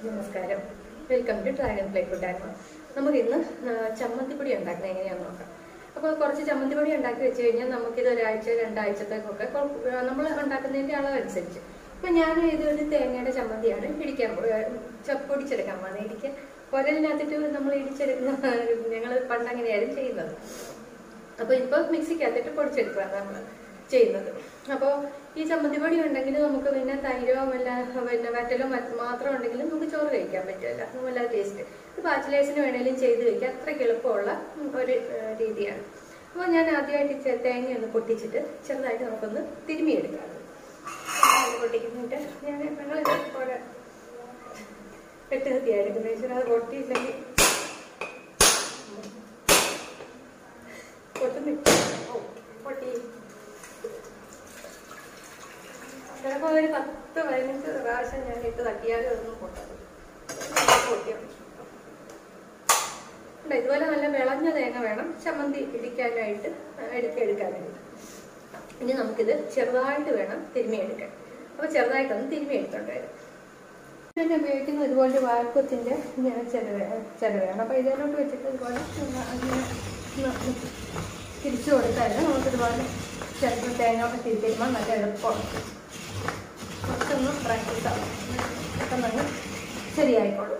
നമസ്കാരം welcome to dragon play കൂട്ടായ്മ നമുക്ക് ഇന്ന് ചമ്മന്തിപ്പൊടി ഉണ്ടാക്കുന്നത് എങ്ങനെയാണെന്ന് നോക്കാം അപ്പോൾ കുറച്ച് ചമ്മന്തിപ്പൊടി ഉണ്ടാക്കി വെച്ച് കഴിഞ്ഞാൽ നമുക്കിത് ഒരാഴ്ച രണ്ടാഴ്ചത്തേക്കൊക്കെ നമ്മൾ ഉണ്ടാക്കുന്നതിന്റെ അളവനുസരിച്ച് അപ്പൊ ഞാൻ ഇതൊരു തേങ്ങയുടെ ചമ്മന്തിയാണ് ഇടിക്കാൻ പോ- ച- പൊടിച്ചെടുക്കാൻ പോകുന്നത് ഇടിക്ക് കുരലിനകത്തിട്ട് നമ്മൾ ഇടിച്ചെടുക്കുന്ന ഞങ്ങൾ പണ്ട് അങ്ങനെയായിരുന്നു ചെയ്യുന്നത് അപ്പൊ ഇപ്പൊ മിക്സിക്കകത്തിട്ട് പൊടിച്ചെടുക്കുകയാണ് നമ്മൾ ചെയ്യുന്നത് അപ്പോൾ ഈ ചമ്മന്തി പൊടി ഉണ്ടെങ്കിൽ നമുക്ക് പിന്നെ തൈരോ വല്ല പിന്നെ വറ്റലോ മറ്റ് മാത്രം ഉണ്ടെങ്കിൽ നമുക്ക് ചോറ് കഴിക്കാൻ പറ്റുമല്ല നല്ല ടേസ്റ്റ് ഇത് ബാച്ചിലേഴ്സിന് വേണേലും ചെയ്ത് കഴിക്കാൻ അത്രയ്ക്ക് എളുപ്പമുള്ള ഉം, ഒരു ഏഹ്, രീതിയാണ് അപ്പോൾ ഞാൻ ആദ്യമായിട്ട് ചെ- തേങ്ങ ഒന്ന് പൊട്ടിച്ചിട്ട് ചെറുതായിട്ട് നമുക്കൊന്ന് തിരുമിയെടുക്കാം അത് പൊട്ടിക്കുന്നിട്ട് ഞാൻ ഞങ്ങളിത് ഓരോ എട്ട് കത്തിയാണ് എടുക്കുന്നത് വെച്ചാൽ അത് പൊട്ടിയില്ലെങ്കിൽ പൊട്ടുന്നില്ല ഓ പൊട്ടി ചിലപ്പോൾ ഒരു പത്ത് പതിനഞ്ച് പ്രാവശ്യം ഞാൻ ഇട്ട് തട്ടിയാലും അതൊന്നും പൊട്ടത് പൊട്ടിയ ഉണ്ട് ഇതുപോലെ നല്ല വിളഞ്ഞ തേങ്ങ വേണം ചമ്മന്തി ഇടിക്കാനായിട്ട് എടുക്കെടുക്കാനായിട്ട് ഇനി നമുക്കിത് ചെറുതായിട്ട് വേണം തിരുമിയെടുക്കാൻ അപ്പോൾ ചെറുതായിട്ടൊന്ന് തിരുമിയെടുത്തോണ്ട് വരും ഞാൻ ഉപയോഗിക്കുന്നത് ഇതുപോലെ വാൽപ്പത്തിൻ്റെ ചിലവ ചിലവയാണ് അപ്പോൾ ഇതിലോട്ട് വെച്ചിട്ട് ഇതുപോലെ ഒന്ന് അങ്ങനെ ഒന്ന് തിരിച്ചു കൊടുത്താൽ നമുക്കിതുപോലെ ചിലപ്പോൾ തേങ്ങ ഒക്കെ തിരിക്കുമ്പോൾ നല്ല എളുപ്പമാണ് കുറച്ചൊന്ന് പ്രാക്ടീസ് ആവും പെട്ടെന്ന് ശരിയായിക്കോളും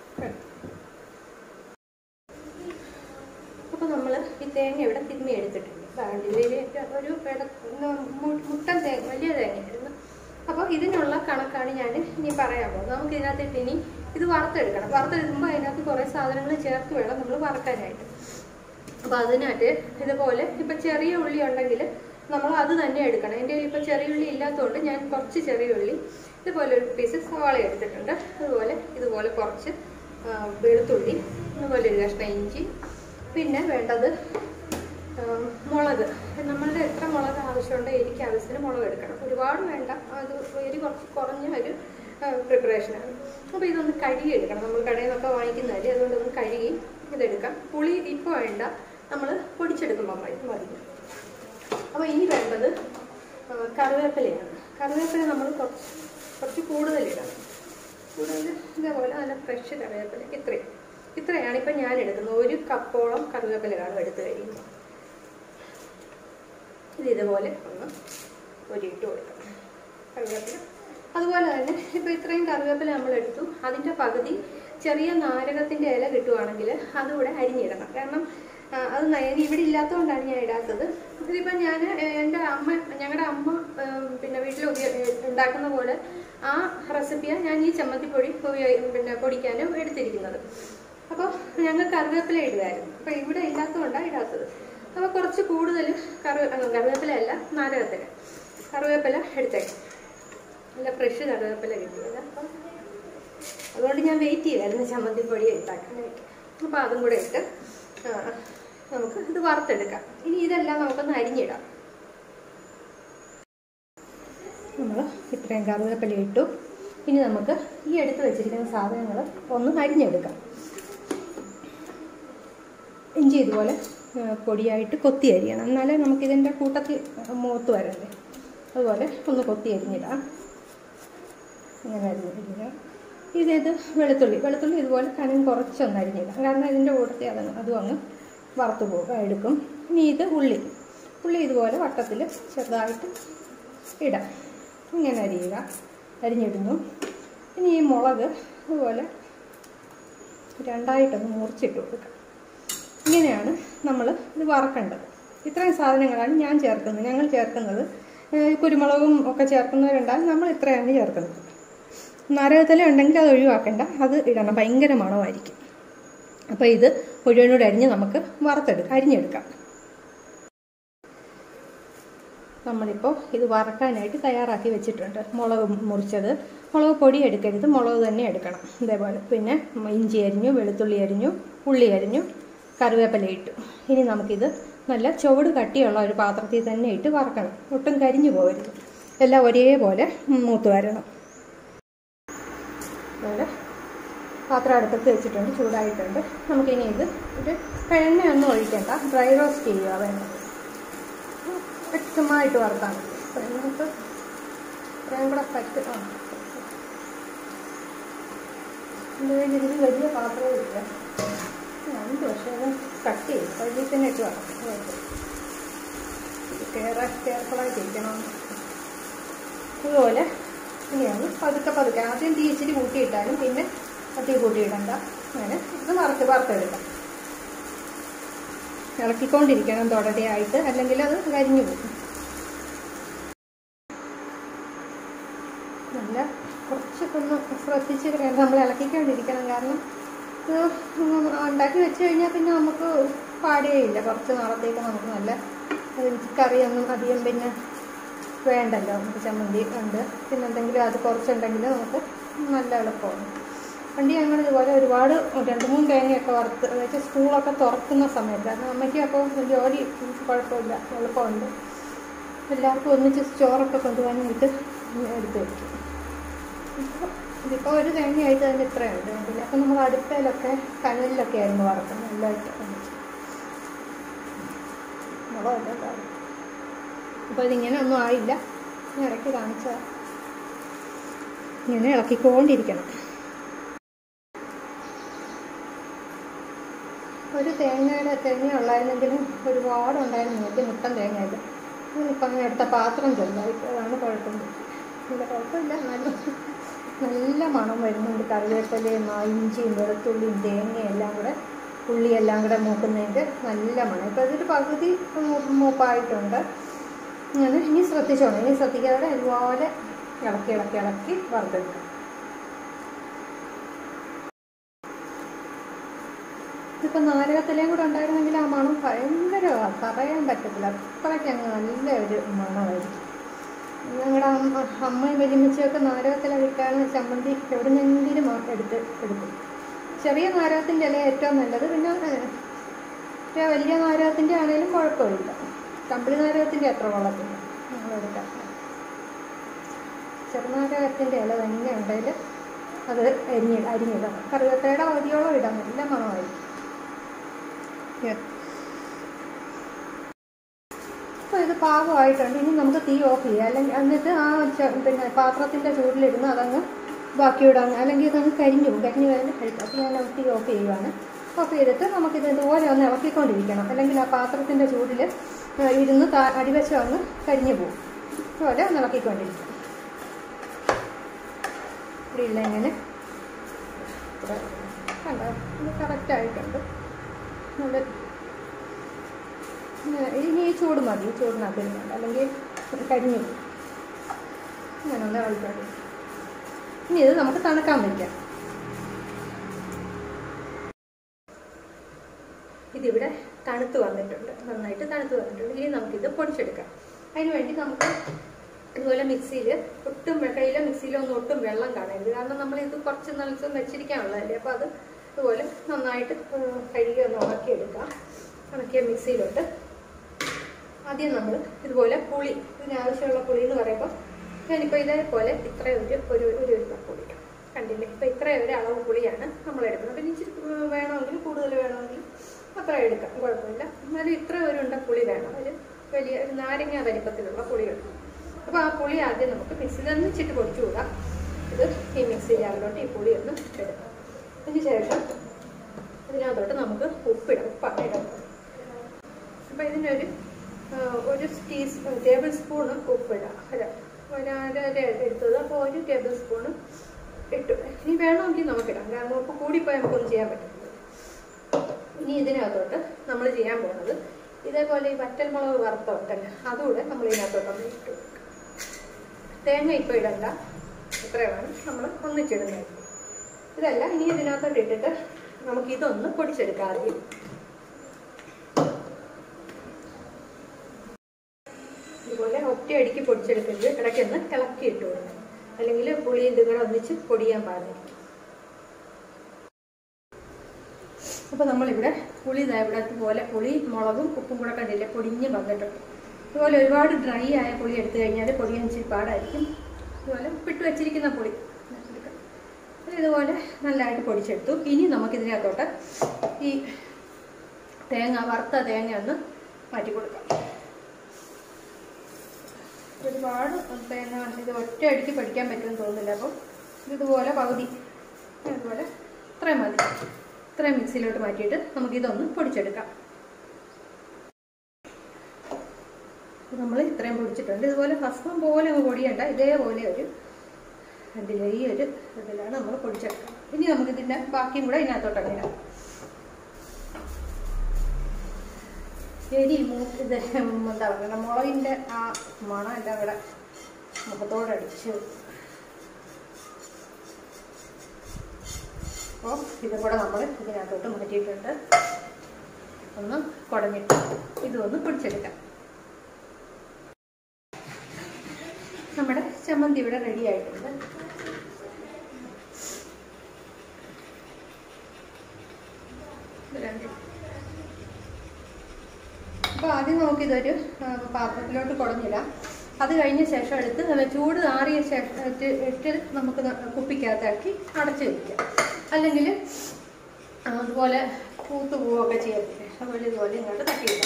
അപ്പോൾ നമ്മൾ ഈ തേങ്ങ ഇവിടെ തിരുമ്മി എടുത്തിട്ടുണ്ട് ഇതിൽ ഒരു പെട മു- മുട്ടൻ തേങ്ങ വലിയ തേങ്ങയായിരുന്നു അപ്പോൾ ഇതിനുള്ള കണക്കാണ് ഞാൻ ഇനി പറയാൻ പോകുന്നത് നമുക്ക് ഇതിനകത്തിട്ട് ഇനി ഇത് വറുത്തെടുക്കണം വറുത്തെടുക്കുമ്പോൾ അതിനകത്ത് കുറേ സാധനങ്ങൾ ചേർത്ത് വേണം നമ്മൾ വറുക്കാനായിട്ട് അപ്പോൾ അതിനകത്ത് ഇതുപോലെ ഇപ്പം ചെറിയ ഉള്ളി ഉണ്ടെങ്കിൽ നമ്മൾ അത് തന്നെ എടുക്കണം എൻ്റെ കയ്യിൽ ഇപ്പോൾ ചെറിയ ഉള്ളി ഇല്ലാത്തതുകൊണ്ട് ഞാൻ കുറച്ച് ചെറിയ ഉള്ളി ഇതുപോലെ ഒരു പീസ് സവാള എടുത്തിട്ടുണ്ട് അതുപോലെ ഇതുപോലെ കുറച്ച് ആ, വെളുത്തുള്ളി അതുപോലെ ഒരു കഷ്ണം ഇഞ്ചി പിന്നെ വേണ്ടത് ആ, മുളക് നമ്മളുടെ എത്ര മുളക് ആവശ്യമുണ്ടോ എനിക്ക് ആവശ്യത്തിന് മുളക് എടുക്കണം ഒരുപാട് വേണ്ട അത് എരി കുറച്ച് കുറഞ്ഞ ഒരു പ്രിപ്പറേഷനാണ് അപ്പോൾ ഇതൊന്ന് കഴുകി എടുക്കണം നമ്മൾ കടയിൽ നിന്നൊക്കെ വാങ്ങിക്കുന്നതല്ലേ അതുകൊണ്ട് ഒന്ന് കഴുകി ഇതെടുക്കാം പുളി ഇപ്പോൾ വേണ്ട നമ്മൾ പൊടിച്ചെടുക്കുമ്പോൾ മതി മതി അപ്പോൾ ഇനി വേണ്ടത് ആ, കറിവേപ്പിലയാണ് കറിവേപ്പില നമ്മൾ കുറച്ച് കുറച്ച് കൂടുതൽ ഇടണം കൂടുതൽ ഇതേപോലെ നല്ല ഫ്രഷ് കറിവേപ്പില ഇത്രയും ഇത്രയാണ് ഇപ്പം ഞാൻ എടുക്കുന്നത് ഒരു കപ്പോളം കറിവേപ്പില കാണും എടുത്തു കഴിയുമ്പോൾ ഇത് ഇതുപോലെ ഒന്ന് ഒരിട്ട് കൊടുക്കാം കറിവേപ്പില അതുപോലെ തന്നെ ഇപ്പോൾ ഇത്രയും കറിവേപ്പില നമ്മൾ എടുത്തു അതിൻ്റെ പകുതി ചെറിയ നാരകത്തിൻ്റെ ഇല കിട്ടുവാണെങ്കിൽ അതുകൂടെ അരിഞ്ഞിടണം കാരണം ആ, അത് ന- ഇനി ഇവിടെ ഇല്ലാത്തതുകൊണ്ടാണ് ഞാൻ ഇടാത്തത് ഇതിപ്പോൾ ഞാൻ എൻ്റെ അമ്മ ഞങ്ങളുടെ അമ്മ ആ, പിന്നെ വീട്ടിൽ ഉപയോ- ഉണ്ടാക്കുന്ന പോലെ ആ റെസിപ്പിയാണ് ഞാൻ ഈ ചമ്മന്തിപ്പൊടി ഉപയോഗി പിന്നെ പൊടിക്കാനും എടുത്തിരിക്കുന്നത് അപ്പോൾ ഞങ്ങൾ കറിവേപ്പില ഇടുമായിരുന്നു അപ്പോൾ ഇവിടെ ഇല്ലാത്തതുകൊണ്ടാണ് ഇടാത്തത് അപ്പോൾ കുറച്ച് കൂടുതൽ കറി കറിവേപ്പില അല്ല നാരകത്തിന് കറിവേപ്പില എടുത്തേക്കാം നല്ല ഫ്രഷ് കറിവേപ്പില കിട്ടിയത് അപ്പം അതുകൊണ്ട് ഞാൻ വെയിറ്റ് ചെയ്യുമായിരുന്നു ചമ്മന്തിപ്പൊടി ഉണ്ടാക്കാനായിട്ട് അപ്പോൾ അതും കൂടെ ഇട്ട് ആ, നമുക്ക് ഇത് വറുത്തെടുക്കാം ഇനി ഇതെല്ലാം നമുക്കൊന്ന് അരിഞ്ഞിടാം നമ്മൾ ഇത്രയും കറിവേപ്പില ഇട്ടു ഇനി നമുക്ക് ഈ എടുത്ത് വെച്ചിരിക്കുന്ന സാധനങ്ങൾ ഒന്ന് അരിഞ്ഞെടുക്കാം ഇഞ്ചി ഇതുപോലെ ആ, പൊടിയായിട്ട് കൊത്തി അരിയണം എന്നാലേ നമുക്കിതിൻ്റെ കൂട്ടത്തിൽ മൂത്ത് വരണ്ടേ അതുപോലെ ഒന്ന് കൊത്തി അരിഞ്ഞിടാം ഇങ്ങനെ അരിഞ്ഞിടുക ഇതേത് വെളുത്തുള്ളി വെളുത്തുള്ളി ഇതുപോലെ കനം കുറച്ചൊന്ന് അരിഞ്ഞിടാം കാരണം ഇതിൻ്റെ കൂട്ടത്തിൽ അത് അതും അങ്ങ് വറുത്ത് പോകുക എടുക്കും ഇനി ഇത് ഉള്ളി ഉള്ളി ഇതുപോലെ വട്ടത്തിൽ ചെറുതായിട്ട് ഇടാം ഇങ്ങനെ അരിയുക അരിഞ്ഞിടുന്നു ഇനി ഈ മുളക് അതുപോലെ രണ്ടായിട്ടൊന്ന് മുറിച്ചിട്ട് കൊടുക്കുക ഇങ്ങനെയാണ് നമ്മൾ ഇത് വറക്കേണ്ടത് ഇത്രയും സാധനങ്ങളാണ് ഞാൻ ചേർക്കുന്നത് ഞങ്ങൾ ചേർക്കുന്നത് ഏഹ് കുരുമുളകും ഒക്കെ ചേർക്കുന്നവരുണ്ടാകും നമ്മൾ ഇത്രയാണ് ചേർക്കുന്നത് നാരകത്തില ഉണ്ടെങ്കിൽ അത് ഒഴിവാക്കണ്ട അത് ഇടണം ഭയങ്കര മണമായിരിക്കും അപ്പോൾ ഇത് മുഴുവനോട് അരിഞ്ഞ് നമുക്ക് വറുത്തെടുക്കാം അരിഞ്ഞെടുക്കാം നമ്മളിപ്പോൾ ഇത് വറക്കാനായിട്ട് തയ്യാറാക്കി വെച്ചിട്ടുണ്ട് മുളക് മുറിച്ചത് മുളക് പൊടി എടുക്കരുത് മുളക് തന്നെ എടുക്കണം ഇതേപോലെ പിന്നെ ഇഞ്ചി അരിഞ്ഞു വെളുത്തുള്ളി അരിഞ്ഞു ഉള്ളി അരിഞ്ഞു കറിവേപ്പില ഇട്ടു ഇനി നമുക്കിത് നല്ല ചുവട് കട്ടിയുള്ള ഒരു പാത്രത്തിൽ തന്നെ ഇട്ട് വറക്കണം ഒട്ടും കരിഞ്ഞു പോകരുത് എല്ലാം ഒരേപോലെ മൂത്ത് വരണം അതുപോലെ പാത്രം അടുപ്പത്ത് വെച്ചിട്ടുണ്ട് ചൂടായിട്ടുണ്ട് നമുക്കിനി ഇത് ഒരു എണ്ണയൊന്നും ഒഴിക്കേണ്ട ഡ്രൈ റോസ്റ്റ് ചെയ്യുക വേണ്ടത് വ്യക്തമായിട്ട് വറുത്താണ് അപ്പം നമുക്ക് ഇത്രയും കൂടെ പറ്റും ആ എൻ്റെ കയ്യിൽ ഇതിന് വലിയ പാത്രവും ഇല്ല ഉണ്ട് പക്ഷേ അത് കട്ട് ചെയ്യും കഴുകി തന്നെ ഇട്ട് വേണം കെയർ കെയർഫുള്ളായിട്ട് ഇരിക്കണം ഇതുപോലെ ഇങ്ങനെയാണ് പതുക്കെ പതുക്കെ ആദ്യം തീ ഇച്ചിരി കൂട്ടിയിട്ടാലും പിന്നെ തീ കൂട്ടിയിടണ്ട അങ്ങനെ ഇത് വറുത്ത് വറുത്തെടുക്കാം ഇളക്കിക്കൊണ്ടിരിക്കണം തുടരെയായിട്ട് അല്ലെങ്കിൽ അത് കരിഞ്ഞു പോകും നല്ല കുറച്ചൊക്കെ ഒന്ന് ശ്രദ്ധിച്ച് നമ്മൾ ഇളക്കിക്കൊണ്ടിരിക്കണം കാരണം ഇത് ഉണ്ടാക്കി വെച്ച് കഴിഞ്ഞാൽ പിന്നെ നമുക്ക് പാടുകയില്ല കുറച്ച് നാളത്തേക്ക് നമുക്ക് നല്ല കറിയൊന്നും അധികം പിന്നെ വേണ്ടല്ലോ നമുക്ക് ചമ്മന്തി ഉണ്ട് പിന്നെ എന്തെങ്കിലും അത് കുറച്ചുണ്ടെങ്കിൽ നമുക്ക് നല്ല എളുപ്പമാണ് പണ്ട് ഞങ്ങൾ ഇതുപോലെ ഒരുപാട് രണ്ട് മൂന്ന് തേങ്ങയൊക്കെ വറുത്ത് വെച്ചാൽ സ്കൂളൊക്കെ തുറക്കുന്ന സമയത്ത് കാരണം അമ്മയ്ക്ക് അപ്പോൾ ജോലി കുഴപ്പമില്ല എളുപ്പമുണ്ട് എല്ലാവർക്കും ഒന്നിച്ച് ചോറൊക്കെ കൊണ്ടുപോകാനായിട്ട് എടുത്ത് വയ്ക്കും ഇതിപ്പോൾ ഒരു തേങ്ങയായിട്ട് തന്നെ ഇത്രയുണ്ട് അതിൽ അപ്പം നമ്മൾ അടുപ്പയിലൊക്കെ കനലിലൊക്കെ ആയിരുന്നു വറക്കുന്നത് നല്ലതായിട്ട് ഒന്നിച്ച് മുളകല്ല കാര്യം അപ്പോൾ ഇതിങ്ങനെ ഒന്നും ആയില്ല ഞാൻ ഇടയ്ക്ക് കാണിച്ചാൽ ഇങ്ങനെ ഇളക്കിക്കൊണ്ടിരിക്കണം ഒരു തേങ്ങയുടെ തേങ്ങ ഉള്ളായിരുന്നെങ്കിലും ഒരുപാട് ഉണ്ടായിരുന്നു വലിയ മുട്ടൻ തേങ്ങയില്ല ഇപ്പം അങ്ങനെ എടുത്ത പാത്രം ചെറുതായി അതാണ് കുഴപ്പം ഇല്ല കുഴപ്പമില്ല നല്ല നല്ല മണം വരുന്നുണ്ട് കറിവേപ്പിലയും ആ ഇഞ്ചിയും വെളുത്തുള്ളിയും തേങ്ങയും എല്ലാം കൂടെ ഉള്ളിയെല്ലാം കൂടെ മൂക്കുന്നതിൻ്റെ നല്ല മണം ഇപ്പോൾ ഇതൊരു പകുതി മൂപ്പായിട്ടുണ്ട് അങ്ങനെ ഇനി ശ്രദ്ധിച്ചോണം ഇനി ശ്രദ്ധിക്കാതെ ഇതുപോലെ ഇളക്കി ഇളക്കി ഇളക്കി വറുത്തെടുക്കാം ഇപ്പം നാരകത്തിലേയും കൂടെ ഉണ്ടായിരുന്നെങ്കിൽ ആ മണം ഭയങ്കരമാണ് പറയാൻ പറ്റത്തില്ല അത്രയ്ക്ക് അങ്ങ് നല്ല ഒരു മണമായിരിക്കും ഞങ്ങളുടെ അമ്മ അമ്മയും വലിയമ്മച്ചയൊക്കെ നാരകത്തിലൊക്കെയാണ് ചമ്മന്തി എവിടെ നിന്നെങ്കിലും എടുത്ത് എടുക്കും ചെറിയ നാരകത്തിൻ്റെ ഇല ഏറ്റവും നല്ലത് പിന്നെ വലിയ നാരകത്തിൻ്റെ ആണെങ്കിലും കുഴപ്പമില്ല കമ്പിളി നാരകത്തിൻ്റെ അത്ര കൊള്ളത്തില്ല ഞങ്ങളെടുക്കാം ചെറുനാരകത്തിൻ്റെ ഇല തന്നെ ഉണ്ടെങ്കിൽ അത് അരിഞ്ഞ് അരിഞ്ഞിടാം കറിവേപ്പിലയുടെ പകുതിയോളം ഇടാം നല്ല മണമായിരിക്കും അപ്പോൾ ഇത് പാകമായിട്ടുണ്ട് ഇനി നമുക്ക് തീ ഓഫ് ചെയ്യാം അല്ലെങ്കിൽ എന്നിട്ട് ആ പിന്നെ പാത്രത്തിൻ്റെ ചൂടിലിരുന്ന് അതങ്ങ് ബാക്കിയിടാം അല്ലെങ്കിൽ ഇതങ്ങ് കരിഞ്ഞു പോകും കരിഞ്ഞു കഴിഞ്ഞ് കഴിക്കും അപ്പോൾ ഞാൻ തീ ഓഫ് ചെയ്യുവാണ് ഓഫ് ചെയ്തിട്ട് നമുക്കിത് ഇതുപോലെ ഒന്ന് ഇളക്കിക്കൊണ്ടിരിക്കണം അല്ലെങ്കിൽ ആ പാത്രത്തിൻ്റെ ചൂടിൽ ഇരുന്ന് അടിവശം അങ്ങ് കരിഞ്ഞു പോകും അതുപോലെ ഒന്ന് ഇളക്കിക്കൊണ്ടിരിക്കും ഇവിടെ ഇല്ല ഇങ്ങനെ കണ്ടോ ഇത് കറക്റ്റായിട്ടുണ്ട് നല്ല ഇനി ഈ ചൂട് മതി ഈ ചൂടിനകത്ത് ഇരുന്നുണ്ട് അല്ലെങ്കിൽ കരിഞ്ഞു പോകും അങ്ങനെയൊന്ന് കളിക്കാതെ ഇനി ഇത് നമുക്ക് തണുക്കാൻ വയ്ക്കാം ഇതിവിടെ തണുത്ത് വന്നിട്ടുണ്ട് നന്നായിട്ട് തണുത്ത് വന്നിട്ടുണ്ട് ഇനി നമുക്കിത് പൊടിച്ചെടുക്കാം അതിന് വേണ്ടി നമുക്ക് ഇതുപോലെ മിക്സിയിൽ ഒട്ടും കയ്യിലോ മിക്സിയിലോ ഒന്നും ഒട്ടും വെള്ളം കാണരുത് കാരണം നമ്മൾ ഇത് കുറച്ച് ദിവസം വെച്ചിരിക്കാനുള്ളതല്ലേ അപ്പോൾ അത് ഇതുപോലെ നന്നായിട്ട് കഴുകി ഒന്ന് ഉണക്കിയെടുക്കാം ഉണക്കിയ മിക്സിയിലോട്ട് ആദ്യം നമ്മൾ ഇതുപോലെ പുളി ഇതിനാവശ്യമുള്ള പുളി എന്ന് പറയുമ്പോൾ ഞാനിപ്പോൾ ഇതേപോലെ ഇത്ര ഒരു ഒരു ഒരു ഒരു പുളി കണ്ടില്ലേ ഇപ്പോൾ ഇത്രയും ഒരു അളവ് പുളിയാണ് നമ്മൾ എടുക്കുന്നത് പിന്നെ ഇച്ചിരി വേണമെങ്കിൽ കൂടുതൽ വേണമെങ്കിൽ അത്ര എടുക്കാം കുഴപ്പമില്ല എന്നാലും ഇത്ര ഒരു ഉണ്ട പുളി വേണം ഒരു വലിയ ഒരു നാരങ്ങ വലിപ്പത്തിലുള്ള പുളി എടുക്കും അപ്പോൾ ആ പുളി ആദ്യം നമുക്ക് മിക്സിയിൽ ഒന്നിച്ചിട്ട് പൊടിച്ചു കൂടാം ഇത് ഈ മിക്സി ജാറിലോട്ട് ഈ പുളി ഒന്ന് എടുക്കാം അതിന് ശേഷം ഇതിനകത്തോട്ട് നമുക്ക് ഉപ്പിടാം ഉപ്പാണ് ഇടുന്നത് അപ്പോൾ ഇതിനൊരു ഒരു ടീ ടേബിൾ സ്പൂണ് ഉപ്പിടാം അല്ല ഒരര എടുത്തത് അപ്പോൾ ഒരു ടേബിൾ സ്പൂണ് ഇട്ടു ഇനി വേണമെങ്കിൽ നമുക്കിടാം കാരണം ഉപ്പ് കൂടിപ്പോയാൽ നമുക്കൊന്നും ചെയ്യാൻ പറ്റില്ല ഇനി ഇതിനകത്തോട്ട് നമ്മൾ ചെയ്യാൻ പോകുന്നത് ഇതേപോലെ ഈ വറ്റൽമുളക് വറുത്തുണ്ടല്ലോ അതുകൂടെ നമ്മൾ ഇതിനകത്തോട്ടൊന്ന് ഇട്ടു കൊടുക്കുക തേങ്ങ ഇപ്പോൾ ഇടണ്ട ഇത്രയാണ് നമ്മൾ ഒന്നിച്ചിടുന്നത് ഇതല്ല ഇനി ഇതിനകത്തോട്ട് ഇട്ടിട്ട് നമുക്കിതൊന്ന് പൊടിച്ചെടുക്കാം ആദ്യം ഇതുപോലെ ഒറ്റയടിക്ക് പൊടിച്ചെടുക്കരുത് ഇടയ്ക്കൊന്ന് ഇളക്കി ഇട്ട് കൊടുക്കണം അല്ലെങ്കിൽ പുളി ഇതും കൂടെ ഒന്നിച്ച് പൊടിയാൻ പാടില്ല അപ്പോൾ നമ്മളിവിടെ പുളി ഇതാ ഇവിടെ പോലെ പുളി മുളകും ഉപ്പും കൂടെ കണ്ടില്ലേ പൊടിഞ്ഞ് വന്നിട്ടുണ്ട് ഇതുപോലെ ഒരുപാട് ഡ്രൈ ആയ പുളി എടുത്തു കഴിഞ്ഞാൽ പൊടിയാൻ ഇച്ചിരി പാടായിരിക്കും ഇതുപോലെ ഉപ്പിട്ട് വെച്ചിരിക്കുന്ന പുളി എടുക്കാം. ഇതുപോലെ നല്ലതായിട്ട് പൊടിച്ചെടുത്തു ഇനി നമുക്കിതിനകത്തോട്ട് ഈ തേങ്ങ വറുത്ത തേങ്ങ ഒന്ന് മാറ്റി കൊടുക്കാം ഒരുപാട് തേങ്ങ ഇത് ഒറ്റ അടിക്ക് പഠിക്കാൻ പറ്റുമെന്ന് തോന്നുന്നില്ല അപ്പം ഇതുപോലെ പകുതി അതുപോലെ ഇത്രയും മതി ഇത്രയും മിക്സിയിലോട്ട് മാറ്റിയിട്ട് നമുക്കിതൊന്ന് പൊടിച്ചെടുക്കാം നമ്മൾ ഇത്രയും പൊടിച്ചിട്ടുണ്ട് ഇതുപോലെ ഭസ്മം പോലെ അങ്ങ് പൊടിയണ്ട ഇതേപോലെ ഒരു അതിലെ ഈ ഒരു ഇതിലാണ് നമ്മൾ പൊടിച്ചെടുക്കുന്നത് ഇനി നമുക്ക് ഇതിൻ്റെ ബാക്കിയും കൂടെ ഇതിനകത്തോട്ട് അങ്ങനെ ഇടാം എരി മൂക്ക് ഇത് എന്താ പറയുക മുളകിൻ്റെ ആ മണം എല്ലാം കൂടെ മുഖത്തോടടിച്ച് അപ്പോൾ ഇതും കൂടെ നമ്മൾ ഇതിനകത്തോട്ട് മാറ്റിയിട്ടുണ്ട് ഒന്ന് കുടഞ്ഞിട്ട് ഇതൊന്ന് പൊടിച്ചെടുക്കാം നമ്മുടെ ചമ്മന്തി ഇവിടെ റെഡി ആയിട്ടുണ്ട് രണ്ട് അപ്പോൾ ആദ്യം നമുക്കിതൊരു ആ, പാത്രത്തിലോട്ട് കുടഞ്ഞിടാം അത് കഴിഞ്ഞ ശേഷം എടുത്ത് നല്ല ചൂട് ആറിയ ശേഷം ഇട്ട് ഇട്ട് നമുക്ക് ന- കുപ്പിക്കകത്താക്കി അടച്ച് വയ്ക്കാം അല്ലെങ്കിൽ അതുപോലെ പൂത്ത് പോവുകയൊക്കെ ചെയ്യത്തില്ലേ അതുപോലെ ഇതുപോലെ ഇങ്ങോട്ട് തട്ടിയിടാം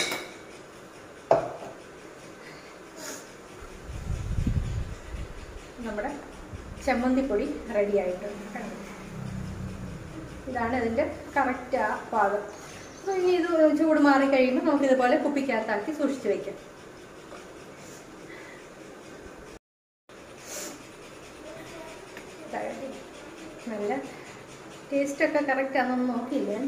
നമ്മുടെ ചമ്മന്തിപ്പൊടി റെഡി ആയിട്ടുണ്ട് കണ്ടോ? ഇതാണ് ഇതിൻ്റെ കറക്റ്റ് ആ പാകം അപ്പോൾ ഇനി ഇത് ചൂട് മാറി കഴിയുമ്പോൾ നമുക്ക് ഇതുപോലെ കുപ്പിക്കകത്താക്കി സൂക്ഷിച്ച് വയ്ക്കാം ഇതായിട്ട് നല്ല ടേസ്റ്റൊക്കെ കറക്റ്റ് ആണെന്ന് നോക്കിയില്ല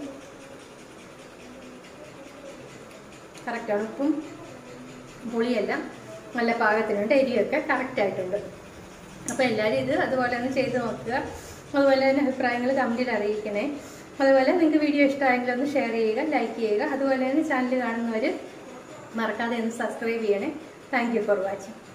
കറക്റ്റാണ് ഉപ്പും പുളിയെല്ലാം നല്ല പാകത്തിനുണ്ട് എരിയൊക്കെ കറക്റ്റ് ആയിട്ടുണ്ട് അപ്പോൾ എല്ലാവരും ഇത് അതുപോലെ ഒന്ന് ചെയ്ത് നോക്കുക അതുപോലെ തന്നെ അഭിപ്രായങ്ങൾ കമൻറ്റിൽ അറിയിക്കണേ അതുപോലെ നിങ്ങൾക്ക് വീഡിയോ ഇഷ്ടമായെങ്കിൽ ഒന്ന് ഷെയർ ചെയ്യുക ലൈക്ക് ചെയ്യുക അതുപോലെ തന്നെ ചാനൽ കാണുന്നവർ മറക്കാതെ ഒന്ന് സബ്സ്ക്രൈബ് ചെയ്യണേ താങ്ക് യു ഫോർ വാച്ചിങ്